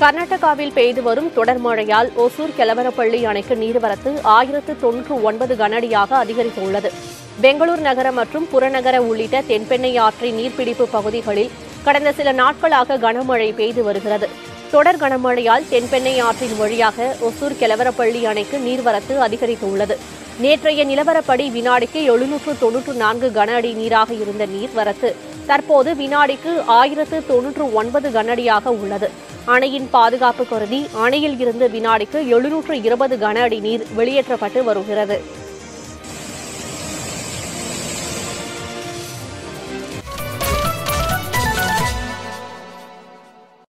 கர்நாடகாவில் பெய்து வரும் தொடர் மழையால் ஒசூர் கெலவரப்பள்ளி அணைக்கு நீர்வரத்து ஆயிரத்து தொன்னூற்று ஒன்பது கனஅடியாக அதிகரித்துள்ளது பெங்களூர் நகரம் மற்றும் புறநகர உள்ளிட்ட தென்பெண்ணை ஆற்றின் நீர்பிடிப்பு பகுதிகளில் கடந்த சில நாட்களாக கனமழை பெய்து வருகிறது தொடர் கனமழையால் தென்பெண்ணை ஆற்றின் வழியாக ஒசூர் கெலவரப்பள்ளி அணைக்கு நீர்வரத்து அதிகரித்துள்ளது நேற்றைய நிலவரப்படி வினாடிக்கு எழுநூற்று தொன்னூற்று நான்கு கன அடி நீராக இருந்த நீர்வரத்து தற்போது வினாடிக்கு ஆயிரத்து தொன்னூற்று ஒன்பது கனஅடியாக உள்ளது அணையின் பாதுகாப்பு கருதி அணையில் இருந்து வினாடிக்கு எழுநூற்று இருபது கன அடி நீர் வெளியேற்றப்பட்டு வருகிறது